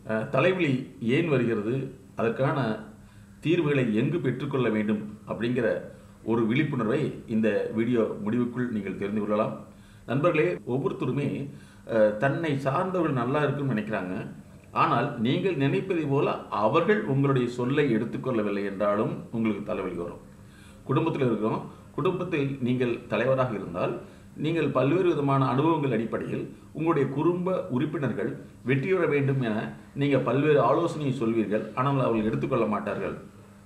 அஹ், தலைவலி ஏன் வருகிறது அதற்கான தீர்வுகளை எங்கு பெற்றுக்கொள்ள வேண்டும் அப்படிங்கிற ஒரு விழிப்புணர்வை இந்த வீடியோ முடிவுக்குள் நீங்கள் தெரிந்து கொள்ளலாம் நண்பர்களே ஒவ்வொருத்தருமே அஹ், தன்னை சார்ந்தவர்கள் நல்லா இருக்குன்னு நினைக்கிறாங்க ஆனால் நீங்கள் நினைப்பதை போல அவர்கள் உங்களுடைய சொல்லை எடுத்துக்கொள்ளவில்லை என்றாலும் உங்களுக்கு தலைவலி வரும் குடும்பத்தில் இருக்கிறோம் குடும்பத்தில் நீங்கள் தலைவராக இருந்தால் நீங்கள் பல்வேறு விதமான அனுபவங்கள் அடிப்படையில் உங்களுடைய குடும்ப உறுப்பினர்கள் வெற்றியுற வேண்டும் என நீங்கள் பல்வேறு ஆலோசனையை சொல்வீர்கள் ஆனால் அவர்கள் எடுத்துக்கொள்ள மாட்டார்கள்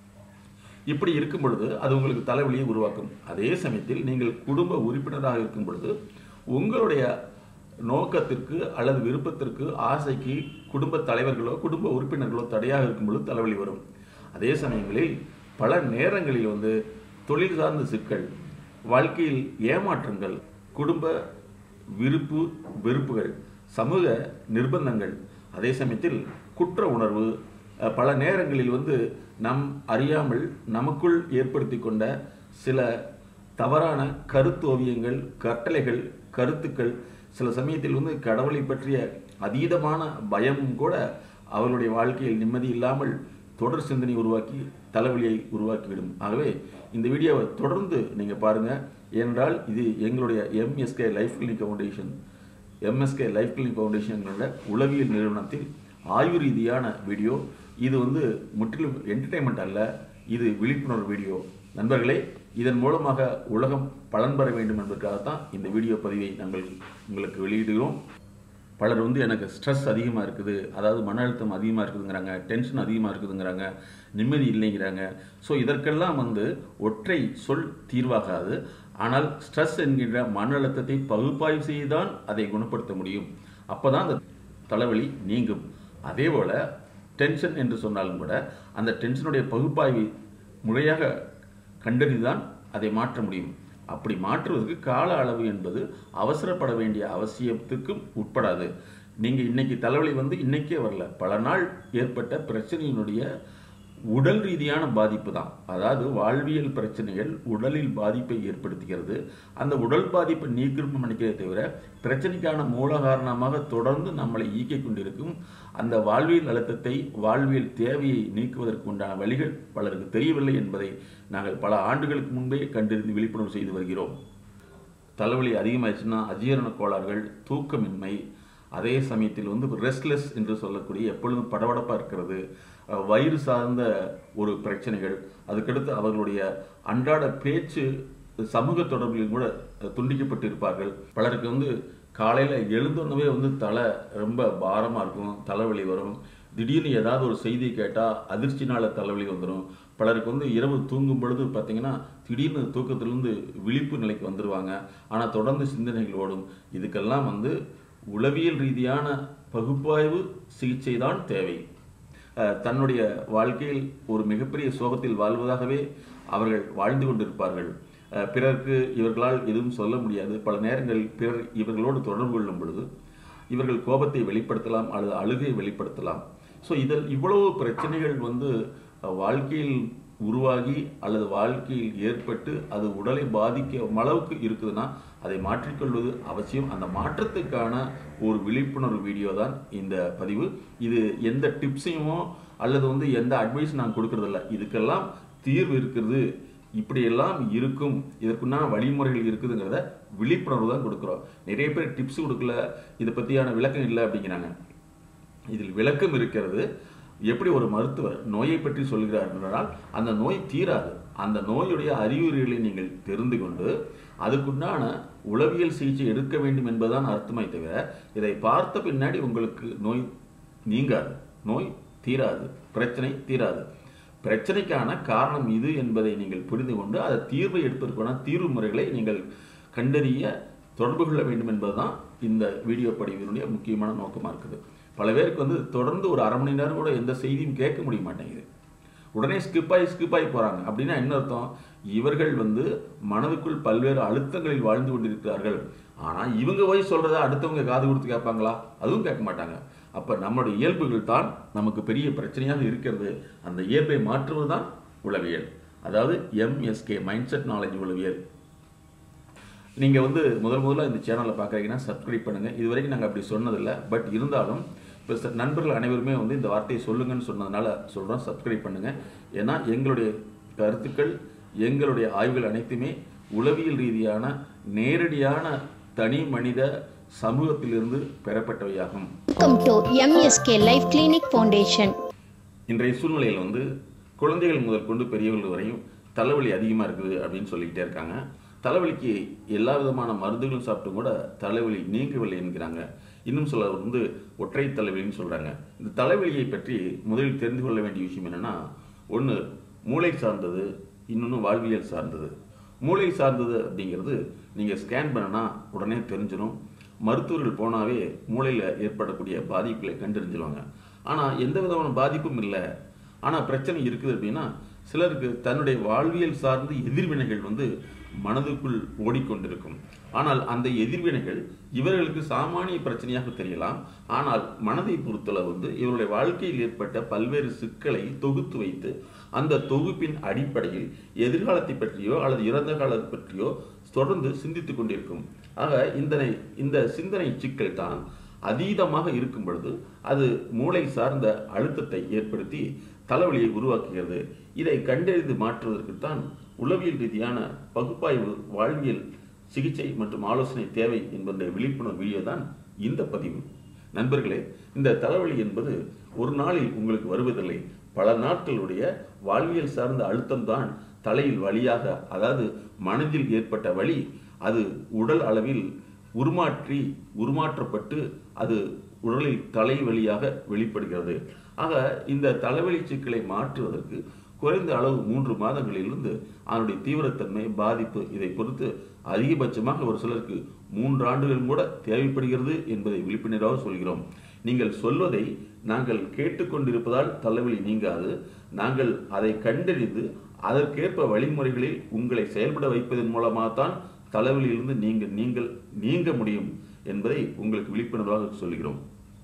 இப்படி இருக்கும் பொழுது அது உங்களுக்கு தலைவலியை உருவாக்கும் அதே சமயத்தில் நீங்கள் குடும்ப உறுப்பினராக இருக்கும் பொழுது உங்களுடைய நோக்கத்திற்கு அல்லது விருப்பத்திற்கு ஆசைக்கு குடும்ப தலைவர்களோ குடும்ப உறுப்பினர்களோ தடையாக இருக்கும் பொழுது தலைவலி வரும் அதே சமயங்களில் பல நேரங்களில் வந்து தொழில் சார்ந்த சிக்கல் வாழ்க்கையில் ஏமாற்றங்கள் குடும்ப விருப்பு வெறுப்புகள் சமூக நிர்பந்தங்கள் அதே சமயத்தில் குற்ற உணர்வு அஹ், பல நேரங்களில் வந்து நம் அறியாமல் நமக்குள் ஏற்படுத்தி கொண்ட சில தவறான கருத்தோவியங்கள் கட்டளைகள் கருத்துக்கள் சில சமயத்தில் வந்து கடவுளை பற்றிய அதீதமான பயமும் கூட அவர்களுடைய வாழ்க்கையில் நிம்மதி இல்லாமல் தொடர் சிந்தனை உருவாக்கி தலைவலியை உருவாக்கிவிடும் ஆகவே இந்த வீடியோவை தொடர்ந்து நீங்கள் பாருங்கள் ஏனென்றால் இது எங்களுடைய MSK life clinic foundation MSK life clinic foundation என்ற உளவியல் நிறுவனத்தில் ஆய்வு ரீதியான வீடியோ இது வந்து முற்றிலும் என்டர்டைன்மெண்ட் அல்ல இது விழிப்புணர்வு வீடியோ நண்பர்களே இதன் மூலமாக உலகம் பலன் பெற வேண்டும் என்பதற்காகத்தான் இந்த வீடியோ பதிவை நாங்கள் உங்களுக்கு வெளியிடுகிறோம் பலர் வந்து எனக்கு ஸ்ட்ரெஸ் அதிகமாக இருக்குது அதாவது மன அழுத்தம் அதிகமாக இருக்குதுங்கிறாங்க டென்ஷன் அதிகமாக இருக்குதுங்கிறாங்க நிம்மதி இல்லைங்கிறாங்க ஸோ இதற்கெல்லாம் வந்து ஒற்றை சொல் தீர்வாகாது ஆனால் ஸ்ட்ரெஸ் என்கின்ற மன அழுத்தத்தை பகுப்பாய்வு செய்துதான் அதை குணப்படுத்த முடியும் அப்போ தான் அந்த தலைவலி நீங்கும் அதே போல் டென்ஷன் என்று சொன்னாலும் கூட அந்த டென்ஷனுடைய பகுப்பாய்வை முறையாக கண்டறிந்துதான் அதை மாற்ற முடியும் அப்படி மாற்றுவதற்கு கால அளவு என்பது அவசரப்பட வேண்டிய அவசியத்துக்கும் உட்படாது நீங்கள் இன்னைக்கு தலைவலி வந்து இன்னைக்கே வரல பல நாள் ஏற்பட்ட பிரச்சனையினுடைய உடல் ரீதியான பாதிப்பு தான் அதாவது வாழ்வியல் பிரச்சனைகள் உடலில் பாதிப்பை ஏற்படுத்துகிறது அந்த உடல் பாதிப்பை நீக்கணும்னு நினைக்கிறதே தவிர பிரச்சனைக்கான மூல காரணமாக தொடர்ந்து நம்மளை ஈக்கிக் கொண்டிருக்கும் அந்த வாழ்வியல் அழுத்தத்தை வாழ்வியல் தேவையை நீக்குவதற்கு உண்டான வழிகள் பலருக்கு தெரியவில்லை என்பதை நாங்கள் பல ஆண்டுகளுக்கு முன்பே கண்டறிந்து விழிப்புணர்வு செய்து வருகிறோம் தலைவலி அதிகமாயிடுச்சுன்னா அஜீரண கோளாறுகள் தூக்கமின்மை அதே சமயத்தில் வந்து ரெஸ்ட்லெஸ் என்று சொல்லக்கூடிய எப்பொழுதும் படபடப்பாக இருக்கிறது அஹ் வயிறு சார்ந்த ஒரு பிரச்சனைகள் அதுக்கடுத்து அவர்களுடைய அன்றாட பேச்சு சமூக தொடர்பிலும் கூட துண்டிக்கப்பட்டு இருப்பார்கள் பலருக்கு வந்து காலையில் எழுந்தோன்னவே வந்து தலை ரொம்ப பாரமாக இருக்கும் தலைவலி வரும் திடீர்னு ஏதாவது ஒரு செய்தி கேட்டால் அதிர்ச்சினால தலைவலி வந்துடும் பலருக்கு வந்து இரவு தூங்கும் பொழுது பார்த்தீங்கன்னா திடீர்னு தூக்கத்திலிருந்து விழிப்பு நிலைக்கு வந்துடுவாங்க ஆனால் தொடர்ந்து சிந்தனைகள் ஓடும் இதுக்கெல்லாம் வந்து உளவியல் ரீதியான பகுப்பாய்வு சிகிச்சை தான் தேவை அஹ், தன்னுடைய வாழ்க்கையில் ஒரு மிகப்பெரிய சோகத்தில் வாழ்வதாகவே அவர்கள் வாழ்ந்து கொண்டிருப்பார்கள் அஹ், பிறருக்கு இவர்களால் எதுவும் சொல்ல முடியாது பல நேரங்களில் பிறர் இவர்களோடு தொடர்பு கொள்ளும் பொழுது இவர்கள் கோபத்தை வெளிப்படுத்தலாம் அல்லது அழுகையை வெளிப்படுத்தலாம் ஸோ இதில் இவ்வளவு பிரச்சனைகள் வந்து அஹ், வாழ்க்கையில் உருவாகி அல்லது வாழ்க்கையில் ஏற்பட்டு அது உடலை பாதிக்கும் அளவுக்கு இருக்குதுன்னா அதை மாற்றிக்கொள்வது அவசியம் அந்த மாற்றத்துக்கான ஒரு விழிப்புணர்வு வீடியோ தான் இந்த பதிவு இது எந்த டிப்ஸையுமோ அல்லது வந்து எந்த அட்வைஸ் நான் கொடுக்கறதில்ல இதுக்கெல்லாம் தீர்வு இருக்கிறது இப்படியெல்லாம் இருக்கும் இதற்குண்டான வழிமுறைகள் இருக்குதுங்கிறத விழிப்புணர்வு தான் கொடுக்குறோம் நிறைய பேர் டிப்ஸ் கொடுக்கல இதை பற்றியான விளக்கம் இல்லை அப்படிங்கிறாங்க இதில் விளக்கம் இருக்கிறது எப்படி ஒரு மருத்துவர் நோயை பற்றி சொல்கிறார் என்றால் அந்த நோய் தீராது அந்த நோயுடைய அறிகுறிகளை நீங்கள் தெரிந்து கொண்டு அதுக்குண்டான உளவியல் சிகிச்சை எடுக்க வேண்டும் என்பதுதான் அர்த்தமே தவிர இதை பார்த்த பின்னாடி உங்களுக்கு நோய் நீங்காது நோய் தீராது பிரச்சனை தீராது பிரச்சனைக்கான காரணம் இது என்பதை நீங்கள் புரிந்து கொண்டு அதை தீர்வை எடுப்பதற்கான தீர்வு முறைகளை நீங்கள் கண்டறிய தொடர்பு கொள்ள வேண்டும் என்பதுதான் இந்த வீடியோ பதிவினுடைய முக்கியமான நோக்கமாக இருக்குது பல பேருக்கு வந்து தொடர்ந்து ஒரு அரை மணி நேரம் கூட எந்த செய்தியும் கேட்க முடிய மாட்டேங்குது உடனே ஸ்கிப் ஆகி ஸ்கிப் ஆகி போகிறாங்க அப்படின்னா என்ன அர்த்தம் இவர்கள் வந்து மனதுக்குள் பல்வேறு அழுத்தங்களில் வாழ்ந்து கொண்டிருக்கிறார்கள் ஆனால் இவங்க போய் சொல்கிறத அடுத்தவங்க காது கொடுத்து கேட்பாங்களா அதுவும் கேட்க மாட்டாங்க அப்போ நம்மளுடைய இயல்புகள் தான் நமக்கு பெரிய பிரச்சனையாக இருக்கிறது அந்த இயல்பை மாற்றுவது தான் உளவியல் அதாவது எம்எஸ்கே மைண்ட் செட் நாலேஜ் உளவியல் நீங்கள் வந்து முதல் முதல்ல இந்த சேனலை பார்க்குறீங்கன்னா சப்ஸ்கிரைப் பண்ணுங்கள் இது வரைக்கும் நாங்கள் அப்படி சொன்னதில்லை பட் இருந்தாலும் இப்போ ச- நண்பர்கள் அனைவருமே வந்து இந்த வார்த்தையை சொல்லுங்கன்னு சொன்னதுனால சொல்கிறோம் சப்ஸ்கிரைப் பண்ணுங்கள் ஏன்னா எங்களுடைய கருத்துக்கள் எங்களுடைய ஆய்வுகள் அனைத்துமே உளவியல் ரீதியான நேரடியான தனி மனித சமூகத்திலிருந்து பெறப்பட்டவையாகும் Welcome to MSK Life Clinic Foundation. இன்றைய சூழ்நிலையில் வந்து குழந்தைகள் முதல் கொண்டு பெரியவர்கள் வரையும் தலைவலி அதிகமாக இருக்குது அப்படின்னு சொல்லிக்கிட்டே இருக்காங்க தலைவலிக்கு எல்லா விதமான மருந்துகளும் சாப்பிட்டும் கூட தலைவலி நீங்கவில்லை என்கிறாங்க இன்னும் சிலர் வந்து ஒற்றை தலைவலின்னு சொல்கிறாங்க இந்த தலைவலியை பற்றி முதலில் தெரிந்து கொள்ள வேண்டிய விஷயம் என்னென்னா ஒன்று மூளை சார்ந்தது இன்னொன்று வாழ்வியல் சார்ந்தது மூளை சார்ந்தது அப்படிங்கிறது நீங்கள் ஸ்கேன் பண்ணனா உடனே தெரிஞ்சிடும் மருத்துவர்கள் போனாவே மூளையில் ஏற்படக்கூடிய பாதிப்புகளை கண்டறிஞ்சிருவாங்க ஆனால் எந்த விதமான பாதிப்பும் இல்லை ஆனால் பிரச்சனை இருக்குது அப்படின்னா சிலருக்கு தன்னுடைய வாழ்வியல் சார்ந்த எதிர்வினைகள் வந்து மனதுக்குள் ஓடிக்கொண்டிருக்கும் ஆனால் அந்த எதிர்வினைகள் இவர்களுக்கு சாமானிய பிரச்சனையாக தெரியலாம் ஆனால் மனதை பொறுத்தளவு வந்து இவருடைய வாழ்க்கையில் ஏற்பட்ட பல்வேறு சிக்கலை தொகுத்து வைத்து அந்த தொகுப்பின் அடிப்படையில் எதிர்காலத்தை பற்றியோ அல்லது இறந்த காலத்தை பற்றியோ தொடர்ந்து சிந்தித்துக் கொண்டிருக்கும் ஆக இந்த இந்த சிந்தனை சிக்கல் தான் அதீதமாக இருக்கும் பொழுது அது மூளை சார்ந்த அழுத்தத்தை ஏற்படுத்தி தலைவலியை உருவாக்குகிறது இதை கண்டறிந்து மாற்றுவதற்குத்தான் உளவியல் ரீதியான பகுப்பாய்வு வாழ்வியல் சிகிச்சை மற்றும் ஆலோசனை தேவை என்பதை விழிப்புணர்வு வீடியோ தான் இந்த பதிவு நண்பர்களே இந்த தலைவலி என்பது ஒரு நாளில் உங்களுக்கு வருவதில்லை பல நாட்களுடைய வாழ்வியல் சார்ந்த அழுத்தம்தான் தலையில் வலியாக அதாவது மனதில் ஏற்பட்ட வலி அது உடல் அளவில் உருமாற்றி உருமாற்றப்பட்டு அது உடலில் தலை வழியாக வெளிப்படுகிறது ஆக இந்த தலைவலி சிக்கலை மாற்றுவதற்கு குறைந்த அளவு மூன்று மாதங்களிலிருந்து அதனுடைய தீவிரத்தன்மை பாதிப்பு இதை பொறுத்து அதிகபட்சமாக ஒரு சிலருக்கு மூன்று ஆண்டுகள் கூட தேவைப்படுகிறது என்பதை விழிப்புணர்வாக சொல்கிறோம் நீங்கள் சொல்வதை நாங்கள் கேட்டுக்கொண்டிருப்பதால் தலைவலி நீங்காது நாங்கள் அதை கண்டறிந்து அதற்கேற்ப வழிமுறைகளில் உங்களை செயல்பட வைப்பதன் மூலமாகத்தான் தலைவலியிலிருந்து நீங்கள் நீங்கள் நீங்க முடியும் என்பதை உங்களுக்கு விழிப்புணர்வாக சொல்கிறோம்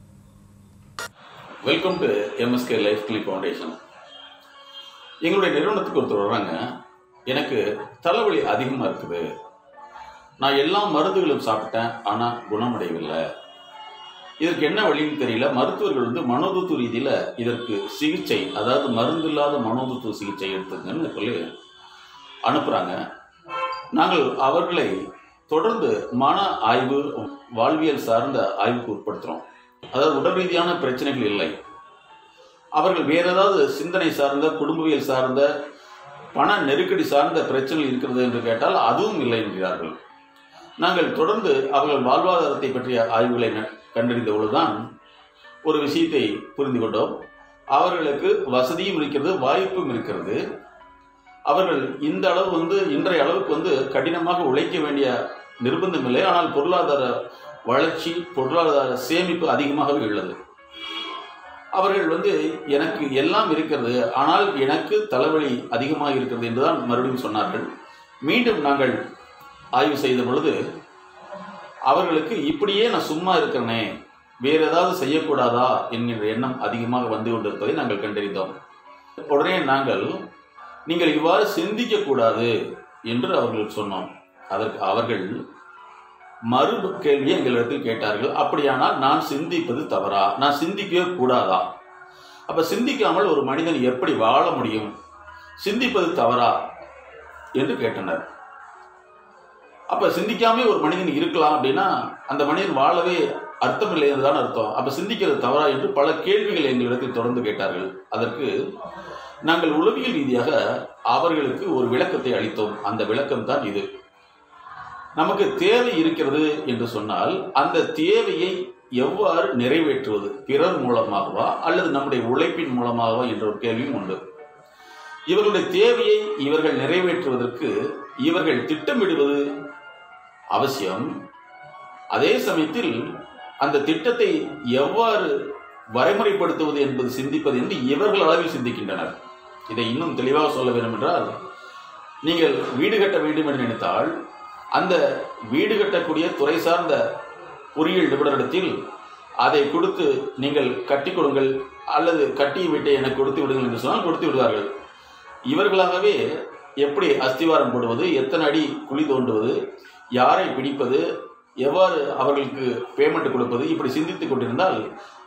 welcome to MSK life clinic foundation எங்களுடைய நிறுவனத்துக்கு ஒருத்தர் வர்றாங்க எனக்கு தலைவலி அதிகமாக இருக்குது நான் எல்லா மருந்துகளும் சாப்பிட்டேன் ஆனால் குணமடையவில்லை இதற்கு என்ன வழின்னு தெரியல மருத்துவர்கள் வந்து மனோதத்துவ ரீதியில் இதற்கு சிகிச்சை அதாவது மருந்து இல்லாத மனோதத்துவ சிகிச்சை எடுத்துக்கன்னு சொல்லி அனுப்புகிறாங்க நாங்கள் அவர்களை தொடர்ந்து மன ஆய்வு வாழ்வியல் சார்ந்த ஆய்வுக்கு உட்படுத்துகிறோம் அதாவது உடல் ரீதியான பிரச்சனைகள் இல்லை அவர்கள் வேற ஏதாவது சிந்தனை சார்ந்த குடும்பவியல் சார்ந்த பண நெருக்கடி சார்ந்த பிரச்சனைகள் இருக்கிறது என்று கேட்டால் அதுவும் இல்லை என்கிறார்கள் நாங்கள் தொடர்ந்து அவர்கள் வாழ்வாதாரத்தை பற்றிய ஆய்வுகளை ந- கண்டறிந்த பொழுதுதான் ஒரு விஷயத்தை புரிந்து கொண்டோம் அவர்களுக்கு வசதியும் இருக்கிறது வாய்ப்பும் இருக்கிறது அவர்கள் இந்த அளவு வந்து இன்றைய அளவுக்கு வந்து கடினமாக உழைக்க வேண்டிய நிர்பந்தம் இல்லை ஆனால் பொருளாதார வளர்ச்சி பொருளாதார சேமிப்பு அதிகமாகவே உள்ளது அவர்கள் வந்து எனக்கு எல்லாம் இருக்கிறது ஆனால் எனக்கு தலைவலி அதிகமாக இருக்கிறது என்றுதான் மறுபடியும் சொன்னார்கள் மீண்டும் நாங்கள் ஆய்வு செய்த பொழுது அவர்களுக்கு இப்படியே நான் சும்மா இருக்கிறனே வேற ஏதாவது செய்யக்கூடாதா என்கின்ற எண்ணம் அதிகமாக வந்து கொண்டிருப்பதை நாங்கள் கண்டறிந்தோம் உடனே நாங்கள் நீங்கள் இவ்வாறு சிந்திக்க கூடாது என்று அவர்கள் சொன்னோம் அதற்கு அவர்கள் மறு கேள்வி எங்களிடத்தில் கேட்டார்கள் அப்படியானால் நான் சிந்திப்பது தவறா நான் சிந்திக்கவே கூடாதா அப்ப சிந்திக்காமல் ஒரு மனிதன் எப்படி வாழ முடியும் சிந்திப்பது தவறா என்று கேட்டனர் அப்ப சிந்திக்காம ஒரு மனிதன் இருக்கலாம் அப்படின்னா அந்த மனிதன் வாழவே அர்த்தம் இல்லை என்றுதான் அர்த்தம் அப்ப சிந்திக்கிறது தவறா என்று பல கேள்விகள் எங்களிடத்தில் தொடர்ந்து கேட்டார்கள் அதற்கு நாங்கள் உளவியல் ரீதியாக அவர்களுக்கு ஒரு விளக்கத்தை அளித்தோம் அந்த விளக்கம் தான் இது நமக்கு தேவை இருக்கிறது என்று சொன்னால் அந்த தேவையை எவ்வாறு நிறைவேற்றுவது பிறர் மூலமாகவா அல்லது நம்முடைய உழைப்பின் மூலமாகவா என்ற ஒரு கேள்வியும் உண்டு இவர்களுடைய தேவையை இவர்கள் நிறைவேற்றுவதற்கு இவர்கள் திட்டமிடுவது அவசியம் அதே சமயத்தில் அந்த திட்டத்தை எவ்வாறு வரைமுறைப்படுத்துவது என்பது சிந்திப்பது என்று இவர்கள் அளவில் சிந்திக்கின்றனர் இதை இன்னும் தெளிவாக சொல்ல வேண்டும் என்றால் நீங்கள் வீடு கட்ட வேண்டும் என்று நினைத்தால் அந்த வீடு கட்டக்கூடிய துறை சார்ந்த பொறியியல் நிபுணரிடத்தில் அதை கொடுத்து நீங்கள் கட்டி கொடுங்கள் அல்லது கட்டிய வீட்டை எனக்கு கொடுத்து விடுங்கள் என்று சொன்னால் கொடுத்து விடுவார்கள் இவர்களாகவே எப்படி அஸ்திவாரம் போடுவது எத்தனை அடி குழி தோண்டுவது யாரை பிடிப்பது எவ்வாறு அவர்களுக்கு பேமெண்ட் கொடுப்பது இப்படி சிந்தித்துக் கொண்டிருந்தால்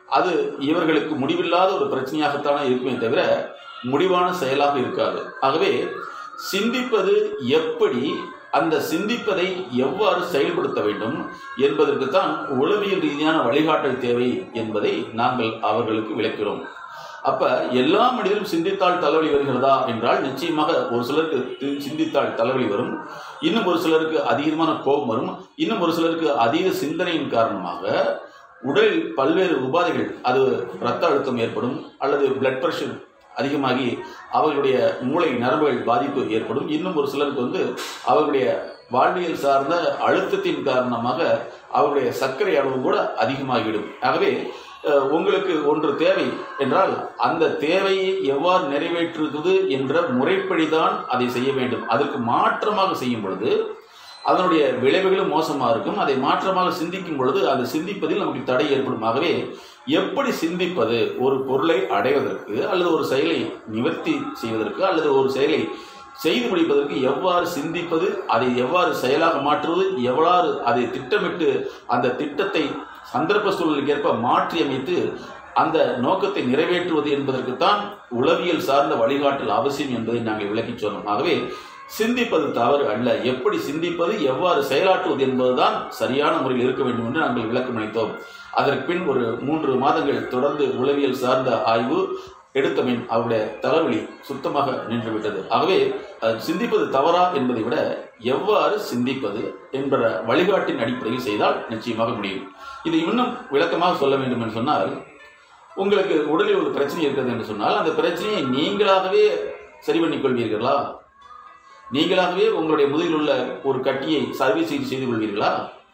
அது இவர்களுக்கு முடிவில்லாத ஒரு பிரச்சனையாகத்தானே இருக்குமே தவிர முடிவான செயலாக இருக்காது ஆகவே சிந்திப்பது எப்படி அந்த சிந்திப்பதை எவ்வாறு செயல்படுத்த வேண்டும் என்பதற்கு தான் உளவியல் ரீதியான வழிகாட்டல் தேவை என்பதை நாங்கள் அவர்களுக்கு விளக்கிறோம் அப்ப எல்லா மனிதரும் சிந்தித்தால் தலைவலி வருகிறதா என்றால் நிச்சயமாக ஒரு சிலருக்கு தி- சிந்தித்தால் தலைவலி வரும் இன்னும் ஒரு சிலருக்கு அதிகமான கோபம் வரும் இன்னும் ஒரு சிலருக்கு அதீத சிந்தனையின் காரணமாக உடலில் பல்வேறு உபாதைகள் அது இரத்த அழுத்தம் ஏற்படும் அல்லது பிளட் பிரஷர் அதிகமாகி அவர்களுடைய மூளை நரம்புகள் பாதிப்பு ஏற்படும் இன்னும் ஒரு சிலருக்கு வந்து அவர்களுடைய வாழ்வியல் சார்ந்த அழுத்தத்தின் காரணமாக அவருடைய சர்க்கரை அளவு கூட அதிகமாகிவிடும் ஆகவே அஹ், உங்களுக்கு ஒன்று தேவை என்றால் அந்த தேவையை எவ்வாறு நிறைவேற்றுவது என்ற முறைப்படிதான் அதை செய்ய வேண்டும் அதற்கு மாற்றமாக செய்யும் பொழுது அதனுடைய விளைவுகளும் மோசமாக இருக்கும் அதை மாற்றமாக சிந்திக்கும் பொழுது அந்த சிந்திப்பதில் நமக்கு தடை ஏற்படும் ஆகவே எப்படி சிந்திப்பது ஒரு பொருளை அடைவதற்கு அல்லது ஒரு செயலை நிவர்த்தி செய்வதற்கு அல்லது ஒரு செயலை செய்து முடிப்பதற்கு எவ்வாறு சிந்திப்பது அதை எவ்வாறு செயலாக மாற்றுவது எவ்வாறு அதை திட்டமிட்டு அந்த திட்டத்தை சந்தர்ப்ப சூழலுக்கு ஏற்ப மாற்றி அமைத்து அந்த நோக்கத்தை நிறைவேற்றுவது என்பதற்குத்தான் உளவியல் சார்ந்த வழிகாட்டல் அவசியம் என்பதை நாங்கள் விளக்கிச் சொன்னோம் ஆகவே சிந்திப்பது தவறு அல்ல எப்படி சிந்திப்பது எவ்வாறு செயலாற்றுவது என்பதுதான் சரியான முறையில் இருக்க வேண்டும் என்று நாங்கள் விளக்கம் அளித்தோம் அதற்கு பின் ஒரு மூன்று மாதங்கள் தொடர்ந்து உளவியல் சார்ந்த ஆய்வு எடுத்தபின் அவருடைய தலைவலி சுத்தமாக நின்றுவிட்டது ஆகவே அஹ், சிந்திப்பது தவறா என்பதை விட எவ்வாறு சிந்திப்பது என்ற வழிகாட்டின் அடிப்படையில் செய்தால் நிச்சயமாக முடியும் இது இன்னும் விளக்கமாக சொல்ல வேண்டும் என்று சொன்னால் உங்களுக்கு உடலில் ஒரு பிரச்சனை இருக்கிறது என்று சொன்னால் அந்த பிரச்சனையை நீங்களாகவே சரி பண்ணிக் கொள்வீர்களா நீங்களாகவே உங்களுடைய முதுகில் உள்ள ஒரு கட்டியை சர்வீஸ் செய்து செய்து கொள்வீர்களா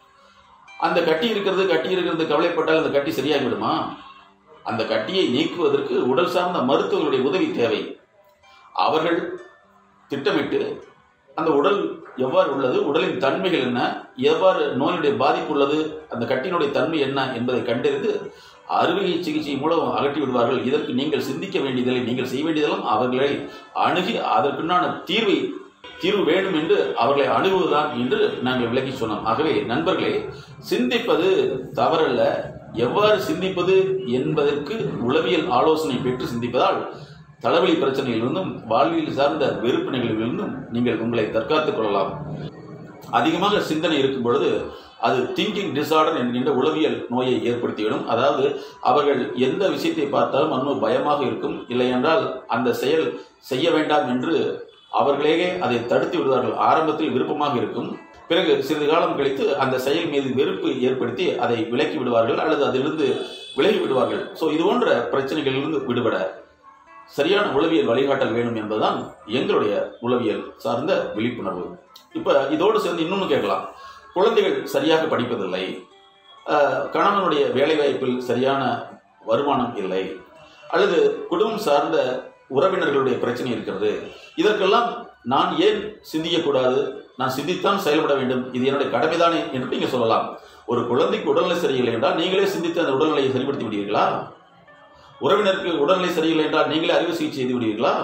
அந்த கட்டி இருக்கிறது கட்டி இருக்கிறது கவலைப்பட்டால் அந்த கட்டி சரியாகிவிடுமா அந்த கட்டியை நீக்குவதற்கு உடல் சார்ந்த மருத்துவர்களுடைய உதவி தேவை அவர்கள் திட்டமிட்டு அந்த உடல் எவ்வாறு உள்ளது உடலின் தன்மைகள் என்ன எவ்வாறு நோயுடைய பாதிப்பு உள்ளது அந்த கட்டியினுடைய தன்மை என்ன என்பதை கண்டறிந்து அறுவை சிகிச்சை மூலம் அகற்றி விடுவார்கள் இதற்கு நீங்கள் சிந்திக்க வேண்டியதில்லை நீங்கள் செய்ய வேண்டியதெல்லாம் அவர்களை அணுகி அதற்குண்டான தீர்வை தீர்வு வேண்டும் என்று அவர்களை அணுகுவதுதான் என்று நாங்கள் விளக்கி சொன்னோம் ஆகவே நண்பர்களே சிந்திப்பது தவறல்ல எவ்வாறு சிந்திப்பது என்பதற்கு உளவியல் ஆலோசனை பெற்று சிந்திப்பதால் தலைவலி பிரச்சனைகளிலிருந்தும் வாழ்வியல் சார்ந்த வெறுப்பினைகளிலிருந்தும் நீங்கள் உங்களை தற்காத்துக் கொள்ளலாம் அதிகமாக சிந்தனை இருக்கும் பொழுது அது திங்கிங் டிசார்டர் என்கின்ற உளவியல் நோயை ஏற்படுத்திவிடும் அதாவது அவர்கள் எந்த விஷயத்தை பார்த்தாலும் அன்னும் பயமாக இருக்கும் இல்லையென்றால் அந்த செயல் செய்ய வேண்டாம் என்று அவர்களே அதை தடுத்து விடுவார்கள் ஆரம்பத்தில் விருப்பமாக இருக்கும் பிறகு சிறிது காலம் கழித்து அந்த செயல் மீது வெறுப்பு ஏற்படுத்தி அதை விலக்கி விடுவார்கள் அல்லது அதிலிருந்து விலகி விடுவார்கள் ஸோ இது போன்ற பிரச்சனைகளிலிருந்து விடுபட சரியான உளவியல் வழிகாட்டல் வேணும் என்பதுதான் எங்களுடைய உளவியல் சார்ந்த விழிப்புணர்வு இப்போ இதோடு சேர்ந்து இன்னொன்று கேட்கலாம் குழந்தைகள் சரியாக படிப்பதில்லை அஹ், கணவனுடைய வேலைவாய்ப்பில் சரியான வருமானம் இல்லை அல்லது குடும்பம் சார்ந்த உறவினர்களுடைய பிரச்சனை இருக்கிறது இதற்கெல்லாம் நான் ஏன் சிந்திக்கக்கூடாது நான் சிந்தித்தான் செயல்பட வேண்டும் இது என்னுடைய கடமைதானே என்று நீங்க சொல்லலாம் ஒரு குழந்தைக்கு உடல்நிலை சரியில்லை என்றால் நீங்களே சிந்தித்து அந்த உடல்நிலையை சரிப்படுத்தி விடுவீர்களா உறவினருக்கு உடல்நிலை சரியில்லை என்றால் நீங்களே அறுவை சிகிச்சை செய்து விடுவீர்களா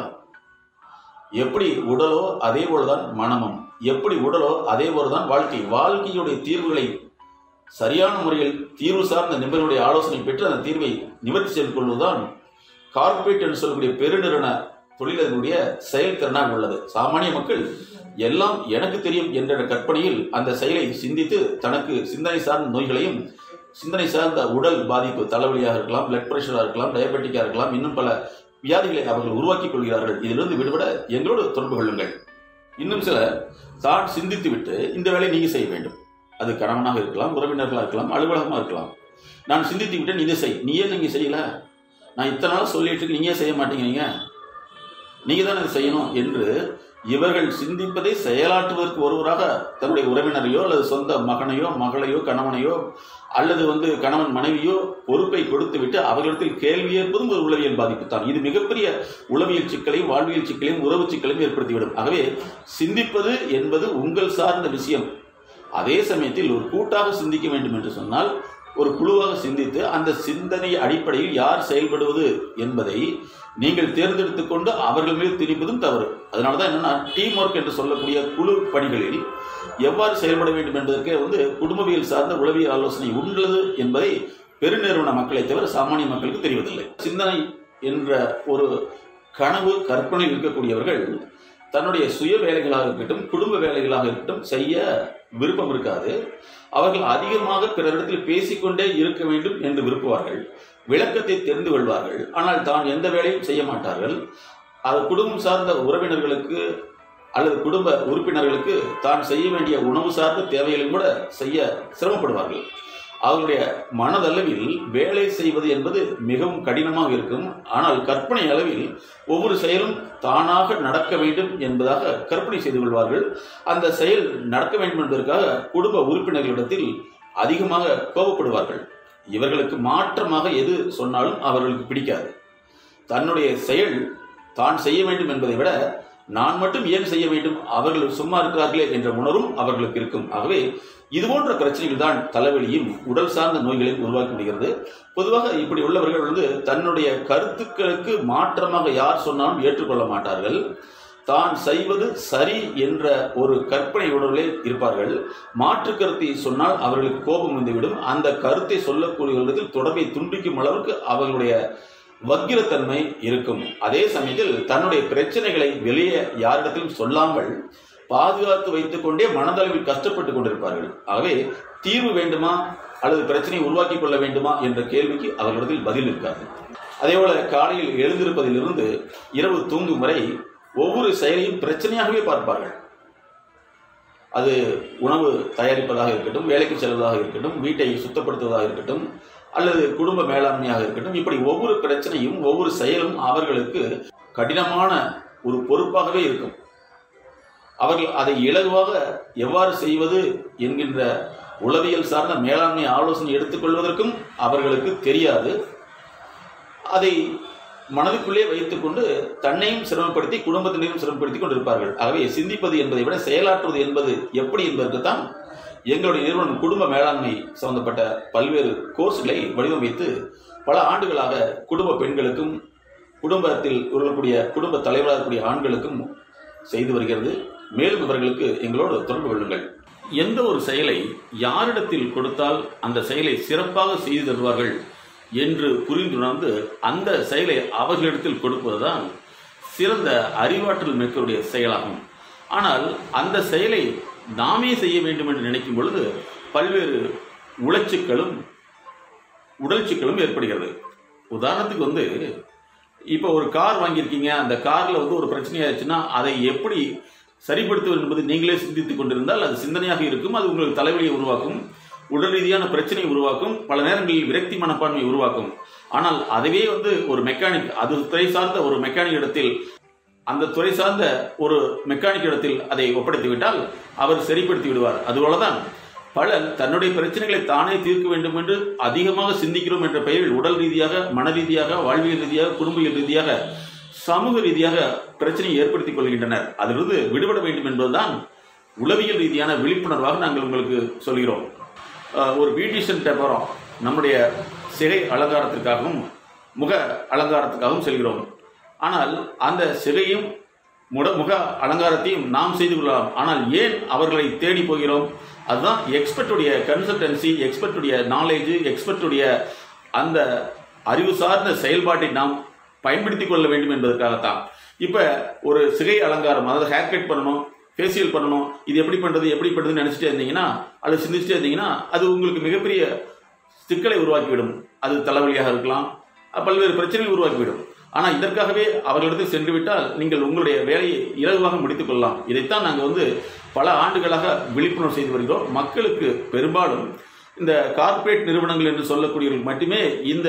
எப்படி உடலோ அதே போலதான் மனமும் எப்படி உடலோ அதே போலதான் வாழ்க்கை வாழ்க்கையுடைய தீர்வுகளை சரியான முறையில் தீர்வு சார்ந்த நிபுணருடைய ஆலோசனை பெற்று அந்த தீர்வை நிவர்த்தி செய்து கொள்வதுதான் கார்ப்பரேட் என்று சொல்லக்கூடிய பெருநிறுவன தொழிலதிபருடைய செயல்திறனாக உள்ளது சாமானிய மக்கள் எல்லாம் எனக்கு தெரியும் என்ற கற்பனையில் அந்த செயலை சிந்தித்து தனக்கு சிந்தனை சார்ந்த நோய்களையும் சிந்தனை சார்ந்த உடல் பாதிப்பு தலைவலியாக இருக்கலாம் பிளட் பிரஷராக இருக்கலாம் டயபெட்டிக்காக இருக்கலாம் இன்னும் பல வியாதிகளை அவர்கள் உருவாக்கிக் கொள்கிறார்கள் இதிலிருந்து விடுபட எங்களோடு தொடர்பு கொள்ளுங்கள் இன்னும் சில தான் சிந்தித்து விட்டு இந்த வேலையை நீங்க செய்ய வேண்டும் அது கணவனாக இருக்கலாம் உறவினர்களாக இருக்கலாம் அலுவலகமாக இருக்கலாம் நான் சிந்தித்து விட்டு நீ இதை செய் நீ ஏன் நீங்க செய்யல நான் இத்தனை நாள் சொல்லிட்டு இருக்கு, நீங்க ஏன் செய்ய மாட்டேங்கிறீங்க நீங்க தான் இதை செய்யணும் என்று இவர்கள் சிந்திப்பதை செயலாற்றுவதற்கு ஒருவராக தன்னுடைய உறவினரையோ அல்லது சொந்த மகனையோ மகளையோ கணவனையோ அல்லது வந்து கணவன் மனைவியோ பொறுப்பை கொடுத்து விட்டு அவர்களிடத்தில் கேள்வி ஏற்பதும் ஒரு உளவியல் பாதிப்பு தான் இது மிகப்பெரிய உளவியல் சிக்கலையும் வாழ்வியல் சிக்கலையும் உறவு சிக்கலையும் ஏற்படுத்திவிடும் ஆகவே சிந்திப்பது என்பது உங்கள் சார்ந்த விஷயம் அதே சமயத்தில் ஒரு கூட்டாக சிந்திக்க வேண்டும் என்று சொன்னால் ஒரு குழுவாக சிந்தித்து அந்த சிந்தனை அடிப்படையில் யார் செயல்படுவது என்பதை நீங்கள் தேர்ந்தெடுத்துக் கொண்டு அவர்கள் மீது திணிப்பதும் தவறு அதனால தான் என்னன்னா டீம் ஒர்க் என்று சொல்லக்கூடிய குழு பணிகளில் எவ்வாறு செயல்பட வேண்டும் என்பதற்கே வந்து குடும்பவியல் சார்ந்த உளவியல் ஆலோசனை உள்ளது என்பதை பெருநிறுவன மக்களை தவிர சாமானிய மக்களுக்கு தெரிவதில்லை சிந்தனை என்ற ஒரு கனவு கற்பனை இருக்கக்கூடியவர்கள் தன்னுடைய சுய வேலைகளாக இருக்கட்டும் குடும்ப வேலைகளாக இருக்கட்டும் செய்ய விருப்பம் இருக்காது அவர்கள் அதிகமாக பிறரிடத்தில் பேசிக்கொண்டே இருக்க வேண்டும் என்று விரும்புவார்கள் விளக்கத்தை தெரிந்து கொள்வார்கள் ஆனால் தான் எந்த வேலையும் செய்ய மாட்டார்கள் அது குடும்பம் சார்ந்த உறவினர்களுக்கு அல்லது குடும்ப உறுப்பினர்களுக்கு தான் செய்ய வேண்டிய உணவு சார்ந்த தேவைகளையும் கூட செய்ய சிரமப்படுவார்கள் அவர்களுடைய மனதளவில் வேலை செய்வது என்பது மிகவும் கடினமாக இருக்கும் ஆனால் கற்பனை அளவில் ஒவ்வொரு செயலும் தானாக நடக்க வேண்டும் என்பதாக கற்பனை செய்து கொள்வார்கள் அந்த செயல் நடக்க வேண்டும் என்பதற்காக குடும்ப உறுப்பினர்களிடத்தில் அதிகமாக கோபப்படுவார்கள் இவர்களுக்கு மாற்றமாக எது சொன்னாலும் அவர்களுக்கு பிடிக்காது தன்னுடைய செயல் தான் செய்ய வேண்டும் என்பதை விட நான் மட்டும் ஏன் செய்ய வேண்டும் அவர்கள் சும்மா இருக்கிறார்களே என்ற உணர்வும் அவர்களுக்கு இருக்கும் ஆகவே இது போன்ற பிரச்சனைகள் தான் தலைவலியும் உடல் சார்ந்த நோய்களையும் உருவாக்கி விடுகிறது பொதுவாக இப்படி உள்ளவர்கள் வந்து தன்னுடைய கருத்துக்களுக்கு மாற்றமாக யார் சொன்னாலும் ஏற்றுக்கொள்ள மாட்டார்கள் தான் செய்வது சரி என்ற ஒரு கற்பனை உணர்விலே இருப்பார்கள் மாற்று கருத்தை சொன்னால் அவர்களுக்கு கோபம் வந்துவிடும் அந்த கருத்தை சொல்லக்கூடியவர்களிடத்தில் தொடர்பை துண்டிக்கும் அளவுக்கு அவர்களுடைய வக்கிரத்தன்மை இருக்கும் அதே சமயத்தில் தன்னுடைய பிரச்சனைகளை வெளியே யாரிடத்திலும் சொல்லாமல் பாதுகாத்து வைத்துக் கொண்டே மனதளவில் கஷ்டப்பட்டு கொண்டிருப்பார்கள் ஆகவே தீர்வு வேண்டுமா அல்லது பிரச்சனையை உருவாக்கி கொள்ள வேண்டுமா என்ற கேள்விக்கு அவர்களிடத்தில் பதில் இருக்காது அதேபோல காலையில் எழுந்திருப்பதிலிருந்து இரவு தூங்கும் வரை ஒவ்வொரு செயலையும் பிரச்சனையாகவே பார்ப்பார்கள் அது உணவு தயாரிப்பதாக இருக்கட்டும் வேலைக்கு செல்வதாக இருக்கட்டும் வீட்டை சுத்தப்படுத்துவதாக இருக்கட்டும் அல்லது குடும்ப மேலாண்மையாக இருக்கட்டும் இப்படி ஒவ்வொரு பிரச்சனையும் ஒவ்வொரு செயலும் அவர்களுக்கு கடினமான ஒரு பொறுப்பாகவே இருக்கும் அவர்கள் அதை இலகுவாக எவ்வாறு செய்வது என்கின்ற உளவியல் சார்ந்த மேலாண்மை ஆலோசனை எடுத்துக்கொள்வதற்கும் அவர்களுக்கு தெரியாது அதை மனதுக்குள்ளே வைத்துக்கொண்டு தன்னையும் சிரமப்படுத்தி குடும்பத்தினரையும் சிரமப்படுத்தி கொண்டிருப்பார்கள் ஆகவே சிந்திப்பது என்பதை விட செயலாற்றுவது என்பது எப்படி என்பதற்கு தான் எங்களுடைய நிறுவனம் குடும்ப மேலாண்மை சம்பந்தப்பட்ட பல்வேறு கோர்ஸ்களை வடிவமைத்து பல ஆண்டுகளாக குடும்ப பெண்களுக்கும் குடும்பத்தில் இருக்கக்கூடிய குடும்ப தலைவராக இருக்கக்கூடிய ஆண்களுக்கும் செய்து வருகிறது மேலும் இவர்களுக்கு எங்களோடு தொடர்பு கொள்ளுங்கள் எந்த ஒரு செயலை யாரிடத்தில் கொடுத்தால் அந்த செயலை சிறப்பாக செய்து தருவார்கள் என்று புரிந்துணர்ந்து அந்த செயலை அவர்களிடத்தில் கொடுப்பதுதான் சிறந்த அறிவாற்றல் மிக்கருடைய செயலாகும் ஆனால் அந்த செயலை நாமே செய்ய வேண்டும் என்று நினைக்கும் பொழுது பல்வேறு உளைச்சுக்களும் உடல்ச்சிக்களும் ஏற்படுகிறது உதாரணத்துக்கு வந்து இப்போ ஒரு கார் வாங்கியிருக்கீங்க அந்த காரில் வந்து ஒரு பிரச்சனையாச்சுன்னா அதை எப்படி சரிப்படுத்துவது என்பது நீங்களே சிந்தித்துக் கொண்டிருந்தால் அது சிந்தனையாக இருக்கும் அது உங்களுக்கு தலைவலியை உருவாக்கும் உடல் ரீதியான பிரச்சனை உருவாக்கும் பல நேரங்களில் விரக்தி மனப்பான்மை உருவாக்கும் ஆனால் அதுவே வந்து ஒரு மெக்கானிக் அது துறை சார்ந்த ஒரு மெக்கானிக் இடத்தில் அந்த துறை சார்ந்த ஒரு மெக்கானிக் இடத்தில் அதை ஒப்படைத்து விட்டால் அவர் சரிப்படுத்தி விடுவார் அதுபோலதான் பலர் தன்னுடைய பிரச்சனைகளை தானே தீர்க்க வேண்டும் என்று அதிகமாக சிந்திக்கிறோம் என்ற பெயரில் உடல் ரீதியாக மன ரீதியாக வாழ்வியல் ரீதியாக குடும்பியல் ரீதியாக சமூக ரீதியாக பிரச்சனையை ஏற்படுத்திக் கொள்கின்றனர் அதிலிருந்து விடுபட வேண்டும் என்பதுதான் உளவியல் ரீதியான விழிப்புணர்வாக நாங்கள் உங்களுக்கு சொல்கிறோம் அஹ், ஒரு பியூட்டிஷியன் போகிறோம் நம்முடைய சிகை அலங்காரத்திற்காகவும் முக அலங்காரத்துக்காகவும் செல்கிறோம் ஆனால் அந்த சிகையும் முட முக அலங்காரத்தையும் நாம் செய்து கொள்ளலாம் ஆனால் ஏன் அவர்களை தேடி போகிறோம் அதுதான் எக்ஸ்பர்ட்டுடைய கன்சல்டன்சி எக்ஸ்பர்ட்டுடைய நாலேஜ் எக்ஸ்பர்ட்டுடைய அந்த அறிவு சார்ந்த செயல்பாட்டை நாம் பயன்படுத்தி கொள்ள வேண்டும் என்பதற்காகத்தான் இப்போ ஒரு சிகை அலங்காரம் அதாவது ஹேர் கட் பண்ணணும் ஃபேஷியல் பண்ணணும் இது எப்படி பண்ணுறது எப்படி பண்ணுறதுன்னு நினச்சிட்டே இருந்தீங்கன்னா அல்லது சிந்திச்சுட்டே இருந்தீங்கன்னா அது உங்களுக்கு மிகப்பெரிய சிக்கலை உருவாக்கிவிடும் அது தலைவலியாக இருக்கலாம் அஹ் பல்வேறு பிரச்சனைகள் உருவாக்கிவிடும் ஆனால் இதற்காகவே அவர்களிடத்தில் சென்று விட்டால் நீங்கள் உங்களுடைய வேலையை இலகுவாக முடித்துக் கொள்ளலாம் இதைத்தான் நாங்கள் வந்து பல ஆண்டுகளாக விழிப்புணர்வு செய்து வருகிறோம் மக்களுக்கு பெரும்பாலும் இந்த கார்ப்பரேட் நிறுவனங்கள் என்று சொல்லக்கூடியவர்கள் மட்டுமே இந்த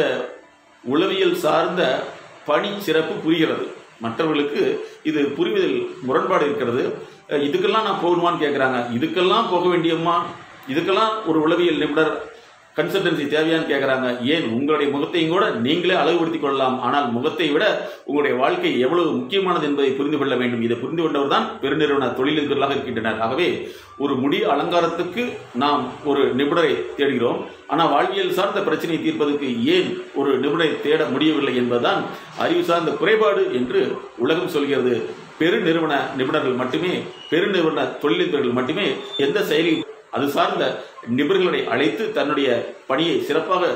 உளவியல் சார்ந்த பணி சிறப்பு புரிகிறது மற்றவர்களுக்கு இது புரிவதில் முரண்பாடு இருக்கிறது அஹ் இதுக்கெல்லாம் நான் போகணுமான்னு கேட்குறாங்க இதுக்கெல்லாம் போக வேண்டியம்மா இதுக்கெல்லாம் ஒரு உளவியல் நிபுணர் கன்சல்டன்சி தேவையான்னு கேட்குறாங்க ஏன் உங்களுடைய முகத்தையும் கூட நீங்களே அழகுபடுத்திக் கொள்ளலாம் ஆனால் முகத்தை விட உங்களுடைய வாழ்க்கை எவ்வளவு முக்கியமானது என்பதை புரிந்து கொள்ள வேண்டும் இதை புரிந்து கொண்டவர் தான் பெருநிறுவன தொழிலதிபர்களாக இருக்கின்றனர் ஆகவே ஒரு முடி அலங்காரத்துக்கு நாம் ஒரு நிபுணரை தேடுகிறோம் ஆனால் வாழ்வியல் சார்ந்த பிரச்சனையை தீர்ப்பதற்கு ஏன் ஒரு நிபுணரை தேட முடியவில்லை என்பதுதான் அறிவு சார்ந்த குறைபாடு என்று உலகம் சொல்கிறது பெருநிறுவன நிபுணர்கள் மட்டுமே பெருநிறுவன தொழிலதிபர்கள் மட்டுமே எந்த செயலையும் அது சார்ந்த நிபுணர்களை அழைத்து தன்னுடைய பணியை சிறப்பாக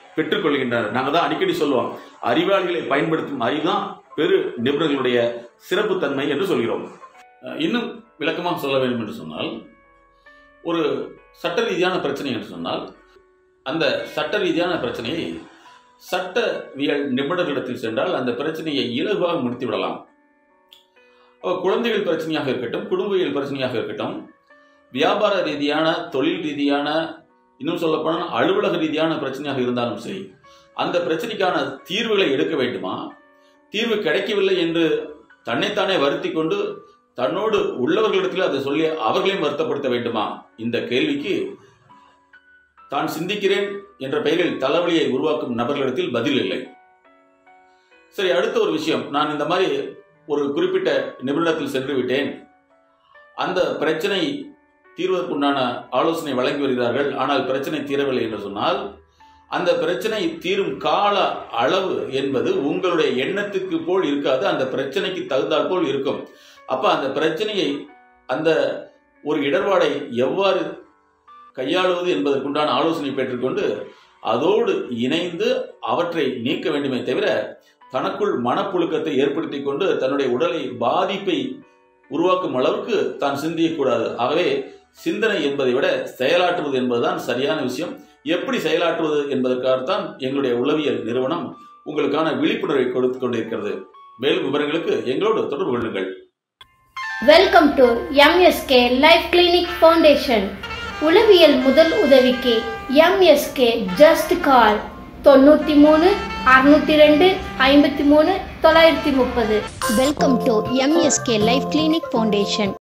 பெற்றுக்கொள்கின்றனர் நாங்கள் தான் அடிக்கடி சொல்லுவோம் அறிவாளிகளை பயன்படுத்தும் அறிவுதான் பெரு நிபுணர்களுடைய சிறப்புத்தன்மை என்று சொல்கிறோம் அஹ் இன்னும் விளக்கமாக சொல்ல வேண்டும் என்று சொன்னால் ஒரு சட்ட ரீதியான பிரச்சனை என்று சொன்னால் அந்த சட்ட ரீதியான பிரச்சனையை சட்டவியல் நிபுணர்களிடத்தில் சென்றால் அந்த பிரச்சனையை இலகுவாக முடித்து விடலாம் அப்ப குழந்தைகள் பிரச்சனையாக இருக்கட்டும் குடும்பவியல் பிரச்சனையாக இருக்கட்டும் வியாபார ரீதியான தொழில் ரீதியான இன்னும் சொல்லப்போனால் அலுவலக ரீதியான பிரச்சனையாக இருந்தாலும் சரி அந்த பிரச்சனைக்கான தீர்வுகளை எடுக்க வேண்டுமா தீர்வு கிடைக்கவில்லை என்று தன்னைத்தானே வருத்தி கொண்டு தன்னோடு உள்ளவர்களிடத்தில் அதை சொல்லி அவர்களையும் வருத்தப்படுத்த வேண்டுமா இந்த கேள்விக்கு தான் சிந்திக்கிறேன் என்ற பெயரில் தலைவலியை உருவாக்கும் நபர்களிடத்தில் பதில் இல்லை சரி அடுத்த ஒரு விஷயம் நான் இந்த மாதிரி ஒரு குறிப்பிட்ட நிபுணத்தில் சென்று விட்டேன் அந்த பிரச்சனை தீர்வதற்குண்டான ஆலோசனை வழங்கி வருகிறார்கள் ஆனால் பிரச்சனை தீரவில்லை என்று சொன்னால் அந்த பிரச்சனை தீரும் கால அளவு என்பது உங்களுடைய எண்ணத்துக்கு போல் இருக்காது அந்த பிரச்சனைக்கு தகுந்தாற் போல் இருக்கும் அப்ப அந்த பிரச்சனையை அந்த ஒரு இடர்பாடை எவ்வாறு கையாளுவது என்பதற்குண்டான ஆலோசனை பெற்றுக்கொண்டு அதோடு இணைந்து அவற்றை நீக்க வேண்டுமே தவிர தனக்குள் மனப்புழுக்கத்தை ஏற்படுத்தி கொண்டு தன்னுடைய உடலை பாதிப்பை உருவாக்கும் அளவுக்கு தான் சிந்தியக்கூடாது ஆகவே சிந்தனை என்பதை விட செயலாற்றுவது என்பதுதான் சரியான விஷயம் எப்படி செயலாற்றுவது என்பதற்காகத்தான் எங்களுடைய உளவியல் நிறுவனம் உங்களுக்கான விழிப்புணர்வை கொடுத்து கொண்டிருக்கிறது மேலும் விவரங்களுக்கு எங்களோடு தொடர்பு கொள்ளுங்கள் welcome to MSK life clinic foundation உளவியல் முதல் உதவிக்கு எம்எஸ்கே ஜஸ்ட் கால் தொண்ணூற்றி மூணு அறுநூத்தி ரெண்டு ஐம்பத்தி மூணு தொள்ளாயிரத்தி முப்பது welcome to MSK life clinic foundation